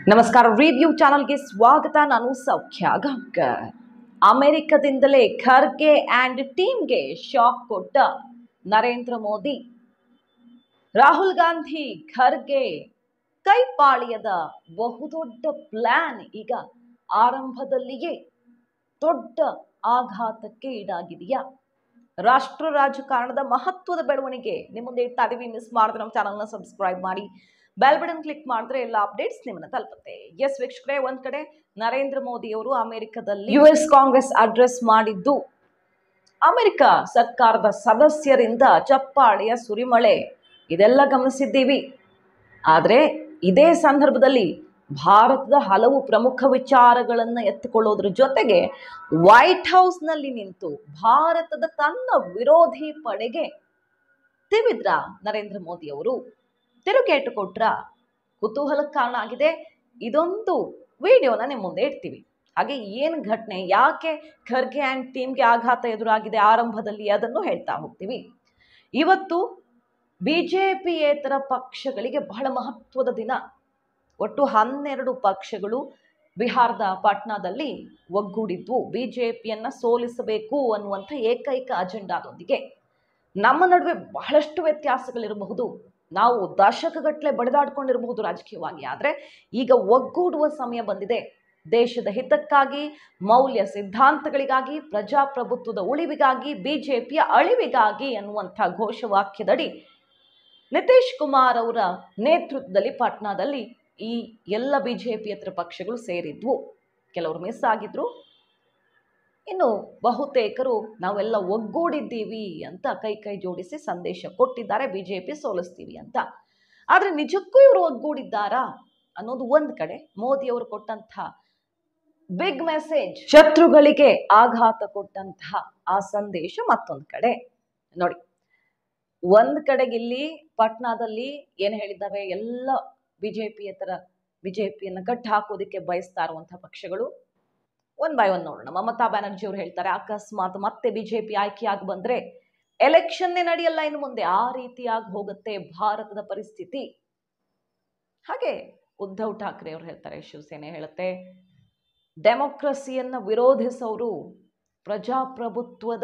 ನಮಸ್ಕಾರ ರಿವ್ಯೂ ಚಾನಲ್ಗೆ ಸ್ವಾಗತ ನಾನು ಸೌಖ್ಯ ಗಾಂವ್ಕರ್ ಅಮೆರಿಕದಿಂದಲೇ ಖರ್ಗೆ ಆ್ಯಂಡ್ ಟೀಮ್ಗೆ ಶಾಕ್ ಕೊಟ್ಟ ನರೇಂದ್ರ ಮೋದಿ ರಾಹುಲ್ ಗಾಂಧಿ ಖರ್ಗೆ ಕೈಪಾಳ್ಯದ ಬಹುದೊಡ್ಡ ಪ್ಲಾನ್ ಈಗ ಆರಂಭದಲ್ಲಿಯೇ ದೊಡ್ಡ ಆಘಾತಕ್ಕೆ ಈಡಾಗಿದೆಯಾ ರಾಷ್ಟ್ರ ರಾಜಕಾರಣದ ಮಹತ್ವದ ಬೆಳವಣಿಗೆ ನಿಮ್ಮ ಮುಂದೆ ಇಡ್ತಾ ಇದೀವಿ ಮಿಸ್ ಮಾಡಿದ್ರೆ ನಮ್ಮ ಚಾನಲ್ನ ಸಬ್ಸ್ಕ್ರೈಬ್ ಮಾಡಿ ಬೆಲ್ ಬಟನ್ ಕ್ಲಿಕ್ ಮಾಡಿದ್ರೆ ಎಲ್ಲ ಅಪ್ಡೇಟ್ಸ್ ನಿಮ್ಮನ್ನ ತಲುಪುತ್ತೆ ಎಸ್ ವೀಕ್ಷಕರೇ ಒಂದ್ ಕಡೆ ನರೇಂದ್ರ ಮೋದಿ ಅವರು ಅಮೆರಿಕದಲ್ಲಿ ಯು ಎಸ್ ಕಾಂಗ್ರೆಸ್ ಅಡ್ರೆಸ್ ಮಾಡಿದ್ದು ಅಮೆರಿಕ ಸರ್ಕಾರದ ಸದಸ್ಯರಿಂದ ಚಪ್ಪಾಳೆಯ ಸುರಿಮಳೆ ಇದೆಲ್ಲ ಗಮನಿಸಿದ್ದೀವಿ ಆದರೆ ಇದೇ ಸಂದರ್ಭದಲ್ಲಿ ಭಾರತದ ಹಲವು ಪ್ರಮುಖ ವಿಚಾರಗಳನ್ನು ಎತ್ತಿಕೊಳ್ಳೋದ್ರ ಜೊತೆಗೆ ವೈಟ್ ಹೌಸ್ನಲ್ಲಿ ನಿಂತು ಭಾರತದ ತನ್ನ ವಿರೋಧಿ ಪಡೆಗೆ ತಿವಿದ್ರ ನರೇಂದ್ರ ಮೋದಿ ಅವರು ತಿರುಗೇಟು ಕೊಟ್ರ ಕುತೂಹಲಕ್ಕೆ ಕಾರಣ ಆಗಿದೆ ಇದೊಂದು ವಿಡಿಯೋನ ನಿಮ್ಮ ಮುಂದೆ ಇಡ್ತೀವಿ ಹಾಗೆ ಏನು ಘಟನೆ ಯಾಕೆ ಖರ್ಗೆ ಆ್ಯಂಡ್ ಟೀಮ್ಗೆ ಆಘಾತ ಎದುರಾಗಿದೆ ಆರಂಭದಲ್ಲಿ ಅದನ್ನು ಹೇಳ್ತಾ ಹೋಗ್ತೀವಿ ಇವತ್ತು ಬಿ ಜೆ ಪಿಯೇತರ ಪಕ್ಷಗಳಿಗೆ ಬಹಳ ಮಹತ್ವದ ದಿನ ಒಟ್ಟು ಹನ್ನೆರಡು ಪಕ್ಷಗಳು ಬಿಹಾರದ ಪಾಟ್ನಾದಲ್ಲಿ ಒಗ್ಗೂಡಿದ್ವು ಬಿ ಜೆ ಪಿಯನ್ನು ಸೋಲಿಸಬೇಕು ಅನ್ನುವಂಥ ಏಕೈಕ ಅಜೆಂಡಾದೊಂದಿಗೆ ನಮ್ಮ ನಡುವೆ ಬಹಳಷ್ಟು ವ್ಯತ್ಯಾಸಗಳಿರಬಹುದು ನಾವು ದಶಕಗಟ್ಟಲೆ ಬಡಿದಾಡ್ಕೊಂಡಿರಬಹುದು ರಾಜಕೀಯವಾಗಿ ಆದರೆ ಈಗ ಒಗ್ಗೂಡುವ ಸಮಯ ಬಂದಿದೆ ದೇಶದ ಹಿತಕ್ಕಾಗಿ ಮೌಲ್ಯ ಸಿದ್ಧಾಂತಗಳಿಗಾಗಿ ಪ್ರಜಾಪ್ರಭುತ್ವದ ಉಳಿವಿಗಾಗಿ ಬಿಜೆಪಿಯ ಅಳಿವಿಗಾಗಿ ಅನ್ನುವಂಥ ಘೋಷವಾಕ್ಯದಡಿ ನಿತೀಶ್ ಕುಮಾರ್ ಅವರ ನೇತೃತ್ವದಲ್ಲಿ ಪಾಟ್ನಾದಲ್ಲಿ ಈ ಎಲ್ಲ ಬಿಜೆಪಿಯೇತರ ಪಕ್ಷಗಳು ಸೇರಿದ್ವು ಕೆಲವರು ಮಿಸ್ ಆಗಿದ್ರು ಇನ್ನು ಬಹುತೇಕರು ನಾವೆಲ್ಲ ಒಗ್ಗೂಡಿದ್ದೀವಿ ಅಂತ ಕೈ ಕೈ ಜೋಡಿಸಿ ಸಂದೇಶ ಕೊಟ್ಟಿದ್ದಾರೆ ಬಿಜೆಪಿ ಸೋಲಿಸ್ತೀವಿ ಅಂತ ಆದರೆ ನಿಜಕ್ಕೂ ಇವರು ಒಗ್ಗೂಡಿದ್ದಾರಾ ಅನ್ನೋದು ಒಂದು ಕಡೆ ಮೋದಿ ಅವರು ಕೊಟ್ಟಂತಹ ಬಿಗ್ ಮೆಸೇಜ್ ಶತ್ರುಗಳಿಗೆ ಆಘಾತ ಕೊಟ್ಟಂತಹ ಆ ಸಂದೇಶ ಮತ್ತೊಂದು ಕಡೆ ನೋಡಿ ಒಂದ್ ಕಡೆಗೆ ಇಲ್ಲಿ ಪಾಟ್ನಾದಲ್ಲಿ ಏನು ಹೇಳಿದ್ದಾರೆ ಎಲ್ಲ ಬಿಜೆಪಿಯೇತರ ಬಿಜೆಪಿಯನ್ನು ಕಟ್ಟಿ ಹಾಕೋದಕ್ಕೆ ಬಯಸ್ತಾ ಇರುವಂತಹ ಪಕ್ಷಗಳು ಒನ್ ಬೈ ಒನ್ ನೋಡೋಣ ಮಮತಾ ಬ್ಯಾನರ್ಜಿ ಅವರು ಹೇಳ್ತಾರೆ ಅಕಸ್ಮಾತ್ ಮತ್ತೆ ಬಿಜೆಪಿ ಆಯ್ಕೆಯಾಗಿ ಬಂದ್ರೆ ಎಲೆಕ್ಷನ್ನೇ ನಡೆಯಲ್ಲ ಇನ್ನು ಮುಂದೆ ಆ ರೀತಿಯಾಗಿ ಹೋಗುತ್ತೆ ಭಾರತದ ಪರಿಸ್ಥಿತಿ ಹಾಗೆ ಉದ್ಧವ್ ಠಾಕ್ರೆ ಅವರು ಹೇಳ್ತಾರೆ ಶಿವಸೇನೆ ಹೇಳುತ್ತೆ ಡೆಮೋಕ್ರಸಿಯನ್ನು ವಿರೋಧಿಸೋರು ಪ್ರಜಾಪ್ರಭುತ್ವದ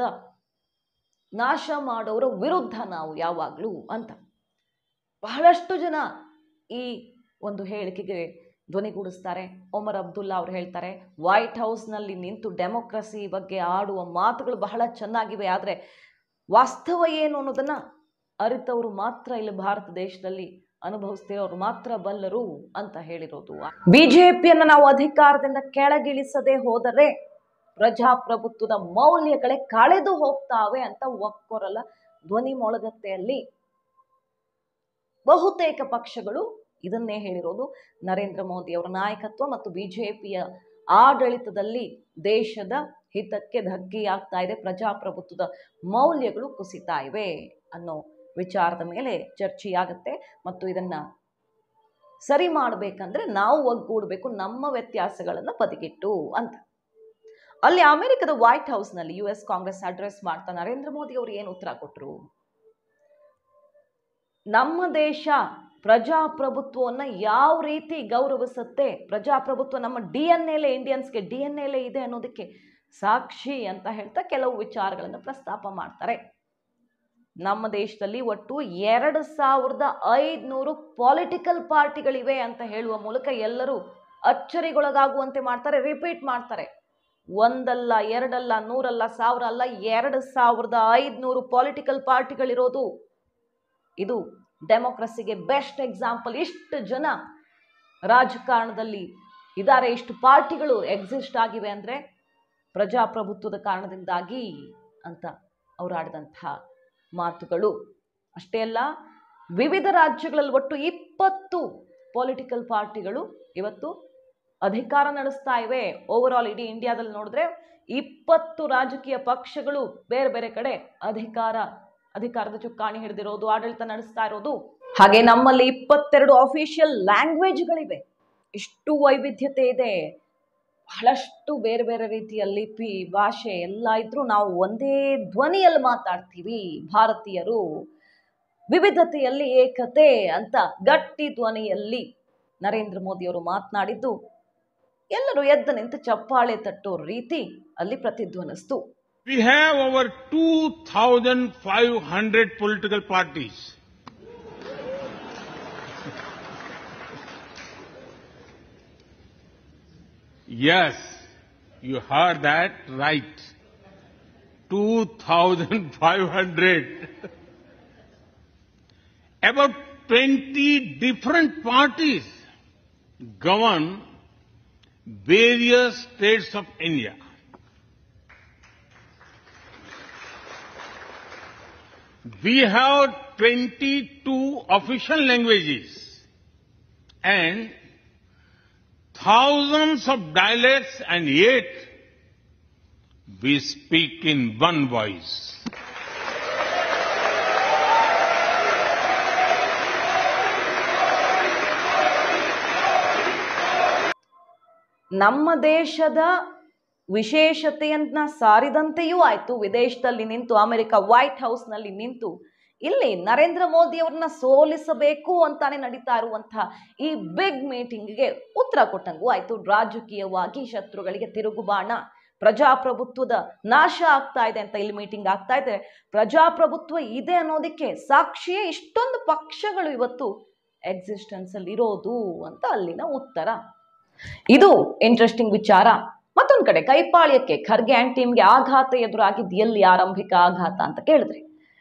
ನಾಶ ಮಾಡೋರ ವಿರುದ್ಧ ನಾವು ಯಾವಾಗಲೂ ಅಂತ ಬಹಳಷ್ಟು ಜನ ಈ ಒಂದು ಹೇಳಿಕೆಗೆ ಧ್ವನಿಗೂಡಿಸ್ತಾರೆ ಒಮರ್ ಅಬ್ದುಲ್ಲಾ ಅವರು ಹೇಳ್ತಾರೆ ವೈಟ್ ಹೌಸ್ನಲ್ಲಿ ನಿಂತು ಡೆಮೋಕ್ರಸಿ ಬಗ್ಗೆ ಆಡುವ ಮಾತುಗಳು ಬಹಳ ಚೆನ್ನಾಗಿವೆ ಆದರೆ ವಾಸ್ತವ ಏನು ಅನ್ನೋದನ್ನು ಅರಿತವರು ಮಾತ್ರ ಇಲ್ಲಿ ಭಾರತ ದೇಶದಲ್ಲಿ ಅನುಭವಿಸ್ತಿರೋರು ಮಾತ್ರ ಬಲ್ಲರು ಅಂತ ಹೇಳಿರೋದು ಬಿಜೆಪಿಯನ್ನು ನಾವು ಅಧಿಕಾರದಿಂದ ಕೆಳಗಿಳಿಸದೆ ಹೋದರೆ ಪ್ರಜಾಪ್ರಭುತ್ವದ ಮೌಲ್ಯಗಳೇ ಕಳೆದು ಹೋಗ್ತಾವೆ ಅಂತ ಒಕ್ಕೊರಲ ಧ್ವನಿ ಮೊಳಗತ್ತೆಯಲ್ಲಿ ಬಹುತೇಕ ಪಕ್ಷಗಳು ಇದನ್ನೇ ಹೇಳಿರೋದು ನರೇಂದ್ರ ಮೋದಿ ಅವರ ನಾಯಕತ್ವ ಮತ್ತು ಬಿಜೆಪಿಯ ಆಡಳಿತದಲ್ಲಿ ದೇಶದ ಹಿತಕ್ಕೆ ಧಕ್ಕೆಯಾಗ್ತಾ ಇದೆ ಪ್ರಜಾಪ್ರಭುತ್ವದ ಮೌಲ್ಯಗಳು ಕುಸಿತಾ ಇವೆ ಅನ್ನೋ ವಿಚಾರದ ಮೇಲೆ ಚರ್ಚೆಯಾಗುತ್ತೆ ಮತ್ತು ಇದನ್ನ ಸರಿ ಮಾಡಬೇಕಂದ್ರೆ ನಾವು ಒಗ್ಗೂಡಬೇಕು ನಮ್ಮ ವ್ಯತ್ಯಾಸಗಳನ್ನು ಬದಿಗಿಟ್ಟು ಅಂತ ಅಲ್ಲಿ ಅಮೆರಿಕದ ವೈಟ್ ಹೌಸ್ನಲ್ಲಿ ಯು ಎಸ್ ಕಾಂಗ್ರೆಸ್ ಅಡ್ರೆಸ್ ಮಾಡ್ತಾ ನರೇಂದ್ರ ಮೋದಿ ಅವರು ಏನು ಉತ್ತರ ಕೊಟ್ಟರು ನಮ್ಮ ದೇಶ ಪ್ರಜಾಪ್ರಭುತ್ವವನ್ನು ಯಾವ ರೀತಿ ಗೌರವಿಸುತ್ತೆ ಪ್ರಜಾಪ್ರಭುತ್ವ ನಮ್ಮ ಡಿ ಎನ್ ಎಲೆ ಇಂಡಿಯನ್ಸ್ಗೆ ಡಿ ಎನ್ ಎಲೆ ಇದೆ ಅನ್ನೋದಕ್ಕೆ ಸಾಕ್ಷಿ ಅಂತ ಹೇಳ್ತಾ ಕೆಲವು ವಿಚಾರಗಳನ್ನು ಪ್ರಸ್ತಾಪ ಮಾಡ್ತಾರೆ ನಮ್ಮ ದೇಶದಲ್ಲಿ ಒಟ್ಟು ಎರಡು ಸಾವಿರದ ಐದುನೂರು ಪೊಲಿಟಿಕಲ್ ಪಾರ್ಟಿಗಳಿವೆ ಅಂತ ಹೇಳುವ ಮೂಲಕ ಎಲ್ಲರೂ ಅಚ್ಚರಿಗೊಳಗಾಗುವಂತೆ ಮಾಡ್ತಾರೆ ರಿಪೀಟ್ ಮಾಡ್ತಾರೆ ಒಂದಲ್ಲ ಎರಡಲ್ಲ ನೂರಲ್ಲ ಸಾವಿರ ಅಲ್ಲ ಎರಡು ಸಾವಿರದ ಐದುನೂರು ಪೊಲಿಟಿಕಲ್ ಪಾರ್ಟಿಗಳಿರೋದು ಇದು ಡೆಮೋಕ್ರಸಿಗೆ ಬೆಸ್ಟ್ ಎಕ್ಸಾಂಪಲ್ ಇಷ್ಟು ಜನ ರಾಜಕಾರಣದಲ್ಲಿ ಇದ್ದಾರೆ ಇಷ್ಟು ಪಾರ್ಟಿಗಳು ಎಕ್ಸಿಸ್ಟ್ ಆಗಿವೆ ಅಂದರೆ ಪ್ರಜಾಪ್ರಭುತ್ವದ ಕಾರಣದಿಂದಾಗಿ ಅಂತ ಅವರು ಆಡಿದಂತಹ ಮಾತುಗಳು ಅಷ್ಟೇ ಅಲ್ಲ ವಿವಿಧ ರಾಜ್ಯಗಳಲ್ಲಿ ಒಟ್ಟು ಇಪ್ಪತ್ತು ಪೊಲಿಟಿಕಲ್ ಪಾರ್ಟಿಗಳು ಇವತ್ತು ಅಧಿಕಾರ ನಡೆಸ್ತಾ ಇವೆ ಓವರ್ ಆಲ್ ಇಡೀ ಇಂಡಿಯಾದಲ್ಲಿ ನೋಡಿದ್ರೆ ಇಪ್ಪತ್ತು ರಾಜಕೀಯ ಪಕ್ಷಗಳು ಬೇರೆ ಬೇರೆ ಕಡೆ ಅಧಿಕಾರ ಅಧಿಕಾರದ ಚುಕ್ಕಾಣಿ ಹಿಡಿದಿರೋದು ಆಡಳಿತ ನಡೆಸ್ತಾ ಇರೋದು ಹಾಗೆ ನಮ್ಮಲ್ಲಿ ಇಪ್ಪತ್ತೆರಡು ಅಫಿಷಿಯಲ್ ಲ್ಯಾಂಗ್ವೇಜ್ಗಳಿವೆ ಇಷ್ಟು ವೈವಿಧ್ಯತೆ ಇದೆ ಬಹಳಷ್ಟು ಬೇರೆ ಬೇರೆ ರೀತಿಯ ಲಿಪಿ ಭಾಷೆ ಎಲ್ಲ ಇದ್ರೂ ನಾವು ಒಂದೇ ಧ್ವನಿಯಲ್ಲಿ ಮಾತಾಡ್ತೀವಿ ಭಾರತೀಯರು ವಿವಿಧತೆಯಲ್ಲಿ ಏಕತೆ ಅಂತ ಗಟ್ಟಿ ಧ್ವನಿಯಲ್ಲಿ ನರೇಂದ್ರ ಮೋದಿಯವರು ಮಾತನಾಡಿದ್ದು ಎಲ್ಲರೂ ಎದ್ದು ನಿಂತು ಚಪ್ಪಾಳೆ ತಟ್ಟೋ ರೀತಿ ಅಲ್ಲಿ ಪ್ರತಿಧ್ವನಿಸ್ತು We have over 2,500 political parties. Yes, you heard that right. 2,500. About 20 different parties govern various states of India. We have 22 official languages and thousands of dialects and yet we speak in one voice. ನಮ್ಮ ದೇಶದ ವಿಶೇಷತೆಯನ್ನ ಸಾರಿದಂತೆಯೂ ಆಯ್ತು ವಿದೇಶದಲ್ಲಿ ನಿಂತು America white ಹೌಸ್ನಲ್ಲಿ ನಿಂತು ಇಲ್ಲಿ ನರೇಂದ್ರ ಮೋದಿ ಅವ್ರನ್ನ ಸೋಲಿಸಬೇಕು ಅಂತಾನೆ ನಡೀತಾ ಇರುವಂತಹ ಈ ಬಿಗ್ ಮೀಟಿಂಗ್ಗೆ ಉತ್ತರ ಕೊಟ್ಟಂಗೂ ಆಯ್ತು ರಾಜಕೀಯವಾಗಿ ಶತ್ರುಗಳಿಗೆ ತಿರುಗುಬಾಣ ಪ್ರಜಾಪ್ರಭುತ್ವದ ನಾಶ ಆಗ್ತಾ ಇದೆ ಅಂತ ಇಲ್ಲಿ ಮೀಟಿಂಗ್ ಆಗ್ತಾ ಇದೆ ಪ್ರಜಾಪ್ರಭುತ್ವ ಇದೆ ಅನ್ನೋದಕ್ಕೆ ಸಾಕ್ಷಿಯೇ ಇಷ್ಟೊಂದು ಪಕ್ಷಗಳು ಇವತ್ತು ಎಕ್ಸಿಸ್ಟೆನ್ಸ್ ಅಲ್ಲಿ ಇರೋದು ಅಂತ ಅಲ್ಲಿನ ಉತ್ತರ ಇದು ಇಂಟ್ರೆಸ್ಟಿಂಗ್ ವಿಚಾರ ಮತ್ತೊಂದ್ ಕಡೆ ಕೈಪಾಳ್ಯಕ್ಕೆ ಖರ್ಗೆ ಆ್ಯಂಡ್ ಟೀಮ್ಗೆ ಆಘಾತ ಎದುರಾಗಿದ್ದು ಎಲ್ಲಿ ಆರಂಭಿಕ ಆಘಾತ ಅಂತ ಕೇಳಿದ್ರಿ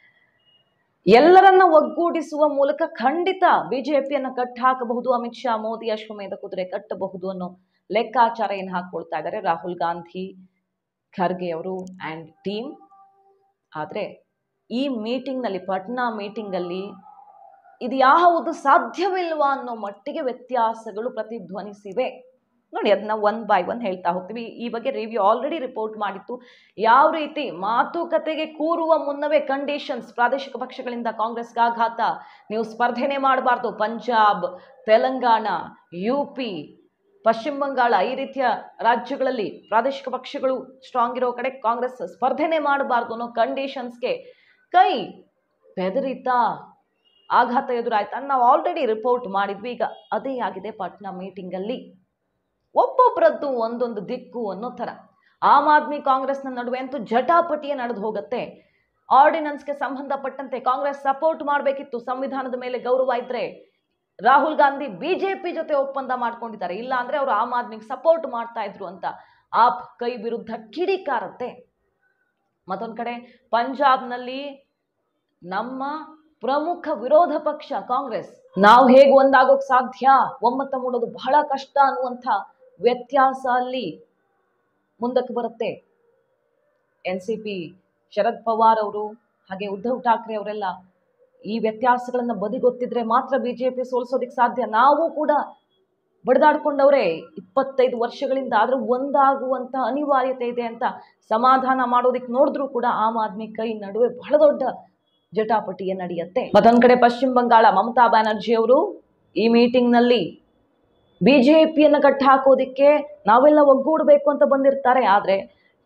ಎಲ್ಲರನ್ನ ಒಗ್ಗೂಡಿಸುವ ಮೂಲಕ ಖಂಡಿತ ಬಿಜೆಪಿಯನ್ನ ಕಟ್ ಹಾಕಬಹುದು ಅಮಿತ್ ಶಾ ಮೋದಿ ಅಶ್ವಮೇಧ ಕುದುರೆ ಕಟ್ಟಬಹುದು ಅನ್ನೋ ಲೆಕ್ಕಾಚಾರ ಏನ್ ಹಾಕೊಳ್ತಾ ಇದ್ದಾರೆ ರಾಹುಲ್ ಗಾಂಧಿ ಖರ್ಗೆ ಅವರು ಆ್ಯಂಡ್ ಟೀಮ್ ಆದ್ರೆ ಈ ಮೀಟಿಂಗ್ನಲ್ಲಿ ಪಟ್ನಾ ಮೀಟಿಂಗಲ್ಲಿ ಇದು ಯಾವುದು ಸಾಧ್ಯವಿಲ್ವಾ ಅನ್ನೋ ಮಟ್ಟಿಗೆ ವ್ಯತ್ಯಾಸಗಳು ಪ್ರತಿಧ್ವನಿಸಿವೆ ನೋಡಿ ಅದನ್ನ ಒನ್ ಬೈ ಒನ್ ಹೇಳ್ತಾ ಹೋಗ್ತೀವಿ ಈ ಬಗ್ಗೆ ರಿವ್ಯೂ ಆಲ್ರೆಡಿ ರಿಪೋರ್ಟ್ ಮಾಡಿತ್ತು ಯಾವ ರೀತಿ ಮಾತುಕತೆಗೆ ಕೂರುವ ಮುನ್ನವೇ ಕಂಡೀಷನ್ಸ್ ಪ್ರಾದೇಶಿಕ ಪಕ್ಷಗಳಿಂದ ಕಾಂಗ್ರೆಸ್ಗೆ ಆಘಾತ ನೀವು ಸ್ಪರ್ಧೆನೇ ಮಾಡಬಾರ್ದು ಪಂಜಾಬ್ ತೆಲಂಗಾಣ ಯು ಪಿ ಪಶ್ಚಿಮ ಬಂಗಾಳ ಈ ರೀತಿಯ ರಾಜ್ಯಗಳಲ್ಲಿ ಪ್ರಾದೇಶಿಕ ಪಕ್ಷಗಳು ಸ್ಟ್ರಾಂಗ್ ಇರೋ ಕಡೆ ಕಾಂಗ್ರೆಸ್ ಸ್ಪರ್ಧೆನೇ ಮಾಡಬಾರ್ದು ಅನ್ನೋ ಕಂಡೀಷನ್ಸ್ಗೆ ಕೈ ಬೆದರಿತಾ ಆಘಾತ ಎದುರಾಯ್ತಾ ನಾವು ಆಲ್ರೆಡಿ ರಿಪೋರ್ಟ್ ಮಾಡಿದ್ವಿ ಈಗ ಅದೇ ಆಗಿದೆ ಪಾಟ್ನಾ ಮೀಟಿಂಗಲ್ಲಿ ಒಬ್ಬೊಬ್ಬರದ್ದು ಒಂದೊಂದು ದಿಕ್ಕು ಅನ್ನೋ ಥರ ಆಮ್ ಆದ್ಮಿ ಕಾಂಗ್ರೆಸ್ನ ನಡುವೆ ಅಂತೂ ಜಟಾಪಟಿಯೇ ನಡೆದು ಹೋಗುತ್ತೆ ಆರ್ಡಿನೆನ್ಸ್ಗೆ ಸಂಬಂಧಪಟ್ಟಂತೆ ಕಾಂಗ್ರೆಸ್ ಸಪೋರ್ಟ್ ಮಾಡಬೇಕಿತ್ತು ಸಂವಿಧಾನದ ಮೇಲೆ ಗೌರವ ಇದ್ರೆ ರಾಹುಲ್ ಗಾಂಧಿ ಬಿಜೆಪಿ ಜೊತೆ ಒಪ್ಪಂದ ಮಾಡ್ಕೊಂಡಿದ್ದಾರೆ ಇಲ್ಲ ಅಂದ್ರೆ ಅವರು ಆಮ್ ಆದ್ಮಿಗೆ ಸಪೋರ್ಟ್ ಮಾಡ್ತಾ ಇದ್ರು ಅಂತ ಆಪ್ ಕೈ ವಿರುದ್ಧ ಕಿಡಿಕಾರತ್ತೆ ಮತ್ತೊಂದ್ ಕಡೆ ಪಂಜಾಬ್ನಲ್ಲಿ ನಮ್ಮ ಪ್ರಮುಖ ವಿರೋಧ ಪಕ್ಷ ಕಾಂಗ್ರೆಸ್ ನಾವು ಹೇಗೆ ಒಂದಾಗೋಕ್ ಸಾಧ್ಯ ಒಮ್ಮತ ಮೂಡೋದು ಬಹಳ ಕಷ್ಟ ಅನ್ನುವಂಥ ವ್ಯತ್ಯಾಸ ಅಲ್ಲಿ ಮುಂದಕ್ಕೆ ಬರುತ್ತೆ N C P Sharad Pawar ಅವರು ಹಾಗೆ ಉದ್ಧವ್ ಠಾಕ್ರೆ ಅವರೆಲ್ಲ ಈ ವ್ಯತ್ಯಾಸಗಳನ್ನ ಬದಿಗೊತ್ತಿದ್ರೆ ಮಾತ್ರ ಬಿಜೆಪಿ ಸೋಲಿಸೋದಕ್ಕೆ ಸಾಧ್ಯ ನಾವು ಕೂಡ ಬಡಿದಾಡ್ಕೊಂಡವ್ರೆ ಇಪ್ಪತ್ತೈದು ವರ್ಷಗಳಿಂದ ಆದ್ರೂ ಒಂದಾಗುವಂತ ಅನಿವಾರ್ಯತೆ ಇದೆ ಅಂತ ಸಮಾಧಾನ ಮಾಡೋದಕ್ಕೆ ನೋಡಿದ್ರು ಕೂಡ ಆಮ್ ಆದ್ಮಿ ಕೈ ನಡುವೆ ಬಹಳ ದೊಡ್ಡ ಜಟಾಪಟಿಯ ನಡೆಯುತ್ತೆ ಮತ್ತೊಂದ್ ಕಡೆ ಪಶ್ಚಿಮ ಬಂಗಾಳ ಮಮತಾ ಬ್ಯಾನರ್ಜಿ ಅವರು ಈ ಮೀಟಿಂಗ್ನಲ್ಲಿ ಬಿಜೆಪಿಯನ್ನು ಕಟ್ಟಾಕೋದಿಕ್ಕೆ ನಾವೆಲ್ಲ ಒಗ್ಗೂಡಬೇಕು ಅಂತ ಬಂದಿರ್ತಾರೆ ಆದರೆ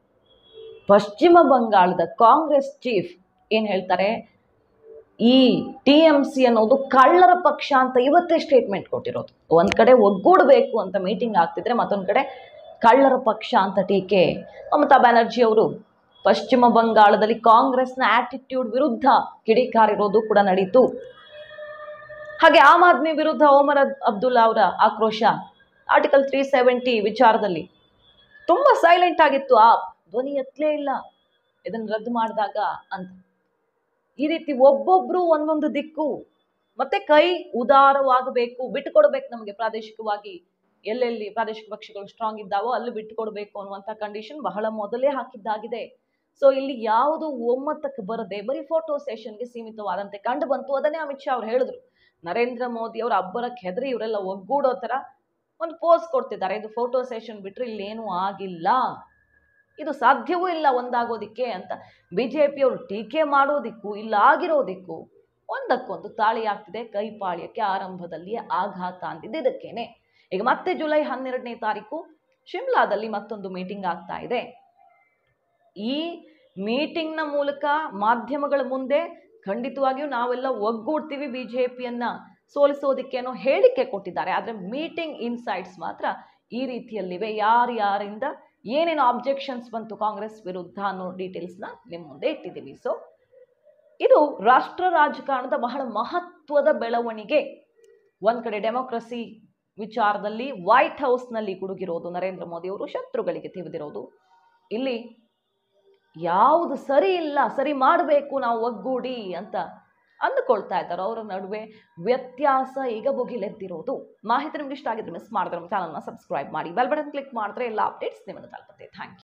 ಪಶ್ಚಿಮ ಬಂಗಾಳದ ಕಾಂಗ್ರೆಸ್ ಚೀಫ್ ಏನು ಹೇಳ್ತಾರೆ ಈ ಟಿ ಎಂ ಸಿ ಅನ್ನೋದು ಕಳ್ಳರ ಪಕ್ಷ ಅಂತ ಇವತ್ತೇ ಸ್ಟೇಟ್ಮೆಂಟ್ ಕೊಟ್ಟಿರೋದು ಒಂದ್ ಕಡೆ ಒಗ್ಗೂಡಬೇಕು ಅಂತ ಮೀಟಿಂಗ್ ಆಗ್ತಿದ್ರೆ ಮತ್ತೊಂದ್ ಕಡೆ ಕಳ್ಳರ ಪಕ್ಷ ಅಂತ ಟೀಕೆ ಮಮತಾ ಬ್ಯಾನರ್ಜಿ ಅವರು ಪಶ್ಚಿಮ ಬಂಗಾಳದಲ್ಲಿ ಕಾಂಗ್ರೆಸ್ನ ಆಟಿಟ್ಯೂಡ್ ವಿರುದ್ಧ ಕಿಡಿಕಾರಿರೋದು ಕೂಡ ನಡೀತು ಹಾಗೆ ಆಮ್ ಆದ್ಮಿ ವಿರುದ್ಧ ಓಮರ್ ಅಬ್- ಅಬ್ದುಲ್ಲಾ ಅವರ ಆಕ್ರೋಶ ಆರ್ಟಿಕಲ್ ತ್ರೀ ಸೆವೆಂಟಿ ವಿಚಾರದಲ್ಲಿ ತುಂಬಾ ಸೈಲೆಂಟ್ ಆಗಿತ್ತು ಆ ಧ್ವನಿ ಎತ್ತಲೇ ಇಲ್ಲ ಇದನ್ನ ರದ್ದು ಮಾಡಿದಾಗ ಅಂತ ಈ ರೀತಿ ಒಬ್ಬೊಬ್ರು ಒಂದೊಂದು ದಿಕ್ಕು ಮತ್ತೆ ಕೈ ಉದಾರವಾಗಬೇಕು ಬಿಟ್ಟುಕೊಡ್ಬೇಕು ನಮಗೆ ಪ್ರಾದೇಶಿಕವಾಗಿ ಎಲ್ಲೆಲ್ಲಿ ಪ್ರಾದೇಶಿಕ ಪಕ್ಷಗಳು ಸ್ಟ್ರಾಂಗ್ ಇದ್ದಾವೋ ಅಲ್ಲಿ ಬಿಟ್ಟುಕೊಡ್ಬೇಕು ಅನ್ನುವಂಥ ಕಂಡೀಷನ್ ಬಹಳ ಮೊದಲೇ ಹಾಕಿದ್ದಾಗಿದೆ ಸೊ ಇಲ್ಲಿ ಯಾವುದು ಒಮ್ಮತಕ್ಕೆ ಬರದೆ ಬರೀ ಫೋಟೋ ಸೆಷನ್ಗೆ ಸೀಮಿತವಾದಂತೆ ಕಂಡು ಬಂತು ಅದನ್ನೇ ಅಮಿತ್ ಶಾ ಅವ್ರು ಹೇಳಿದ್ರು ನರೇಂದ್ರ ಮೋದಿ ಅವರ ಅಬ್ಬರಕ್ಕೆ ಹೆದರಿ ಇವರೆಲ್ಲ ಒಗ್ಗೂಡೋ ಥರ ಒಂದು ಪೋಸ್ ಕೊಡ್ತಿದ್ದಾರೆ ಇದು ಫೋಟೋ ಸೆಷನ್ ಬಿಟ್ಟರೆ ಇಲ್ಲೇನೂ ಆಗಿಲ್ಲ ಇದು ಸಾಧ್ಯವೂ ಇಲ್ಲ ಒಂದಾಗೋದಿಕ್ಕೆ ಅಂತ ಬಿ ಜೆ ಪಿಯವರು ಟೀಕೆ ಮಾಡೋದಿಕ್ಕೂ ಇಲ್ಲ ಆಗಿರೋದಿಕ್ಕೂ ಒಂದಕ್ಕೊಂದು ತಾಳಿ ಆಗ್ತಿದೆ ಕೈಪಾಳ್ಯಕ್ಕೆ ಆರಂಭದಲ್ಲಿಯೇ ಆಘಾತ ಅಂದಿದ್ದು ಇದಕ್ಕೇನೆ ಈಗ ಮತ್ತೆ ಜುಲೈ ಹನ್ನೆರಡನೇ ತಾರೀಕು ಶಿಮ್ಲಾದಲ್ಲಿ ಮತ್ತೊಂದು ಮೀಟಿಂಗ್ ಆಗ್ತಾ ಇದೆ ಈ ಮೀಟಿಂಗ್ನ ಮೂಲಕ ಮಾಧ್ಯಮಗಳ ಮುಂದೆ ಖಂಡಿತವಾಗಿಯೂ ನಾವೆಲ್ಲ ಒಗ್ಗೂಡ್ತೀವಿ ಬಿ ಜೆ ಪಿಯನ್ನ ಸೋಲಿಸೋದಿಕ್ಕೇನೋ ಹೇಳಿಕೆ ಕೊಟ್ಟಿದ್ದಾರೆ ಆದರೆ ಮೀಟಿಂಗ್ ಇನ್ಸೈಟ್ಸ್ ಮಾತ್ರ ಈ ರೀತಿಯಲ್ಲಿವೆ ಯಾರ್ಯಾರಿಂದ ಏನೇನು ಆಬ್ಜೆಕ್ಷನ್ಸ್ ಬಂತು ಕಾಂಗ್ರೆಸ್ ವಿರುದ್ಧ ಅನ್ನೋ ಡೀಟೇಲ್ಸ್ನ ನಿಮ್ಮ ಮುಂದೆ ಇಟ್ಟಿದ್ದೀವಿ ಸೊ ಇದು ರಾಷ್ಟ್ರ ರಾಜಕಾರಣದ ಬಹಳ ಮಹತ್ವದ ಬೆಳವಣಿಗೆ ಒಂದ್ ಕಡೆ ಡೆಮೋಕ್ರಸಿ ವಿಚಾರದಲ್ಲಿ ವೈಟ್ ಹೌಸ್ನಲ್ಲಿ ಗುಡುಗಿರೋದು ನರೇಂದ್ರ ಮೋದಿ ಅವರು ಶತ್ರುಗಳಿಗೆ ತಿವಿದಿರೋದು ಇಲ್ಲಿ ಯಾವುದು ಸರಿ ಇಲ್ಲ ಸರಿ ಮಾಡಬೇಕು ನಾವು ಒಗ್ಗೂಡಿ ಅಂತ ಅಂದುಕೊಳ್ತಾ ಇದ್ದಾರೆ ಅವರ ನಡುವೆ ವ್ಯತ್ಯಾಸ ಈಗ ಭುಗಿಲೆದ್ದಿರೋದು ಮಾಹಿತಿ ನಿಮ್ಗೆ ಇಷ್ಟ ಆಗಿದ್ರೆ ಮಿಸ್ ಮಾಡಿದ್ರೆ ನಮ್ಮ ಚಾನಲ್ನ ಸಬ್ಸ್ಕ್ರೈಬ್ ಮಾಡಿ ಬೆಲ್ ಬಟನ್ ಕ್ಲಿಕ್ ಮಾಡಿದ್ರೆ ಎಲ್ಲ ಅಪ್ಡೇಟ್ಸ್ ನಿಮ್ಮನ್ನು ತಲುಪುತ್ತೆ ಥ್ಯಾಂಕ್ ಯು